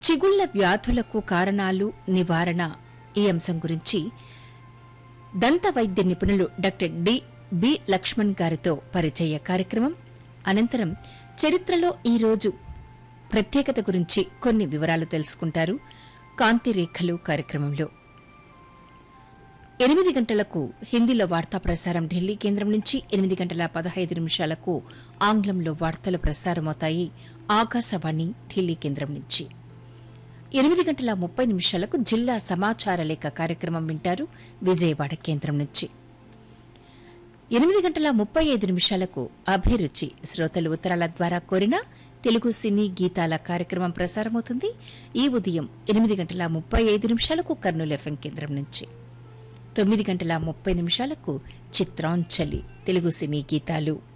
చిగుళ్ల వ్యాధులకు కారణాలు నివారణ ఈ అంశం గురించి దంత వైద్య నిపుణులు డాక్టర్ డి బి లక్ష్మణ్ గారితో పరిచయ కార్యక్రమం అనంతరం చరిత్రలో ఈ రోజు ప్రత్యేకత గురించి కొన్ని వివరాలు తెలుసుకుంటారు కాంతి రేఖలు కార్యక్రమంలో ఎనిమిది గంటలకు హిందీలో వార్తా ప్రసారం ఢిల్లీ కేంద్రం నుంచి ఎనిమిది గంటల పదహైదు నిమిషాలకు ఆంగ్లంలో వార్తలు ప్రసారమవుతాయి ఆకాశవాణి ఢిల్లీ కేంద్రం నుంచి ఎనిమిది గంటల ముప్పై నిమిషాలకు జిల్లా సమాచార లేఖ కార్యక్రమం వింటారు విజయవాడ కేంద్రం నుంచి ఎనిమిది గంటల ముప్పై ఐదు నిమిషాలకు అభిరుచి శ్రోతలు ఉత్తరాల ద్వారా కోరిన తెలుగు సినీ గీతాల కార్యక్రమం ప్రసారమవుతుంది ఈ ఉదయం ఎనిమిది గంటల ముప్పై ఐదు నిమిషాలకు కర్నూలు ఎఫ్ఎం కేంద్రం నుంచి తొమ్మిది గంటల ముప్పై నిమిషాలకు చిత్రాంజలి తెలుగు సినీ గీతాలు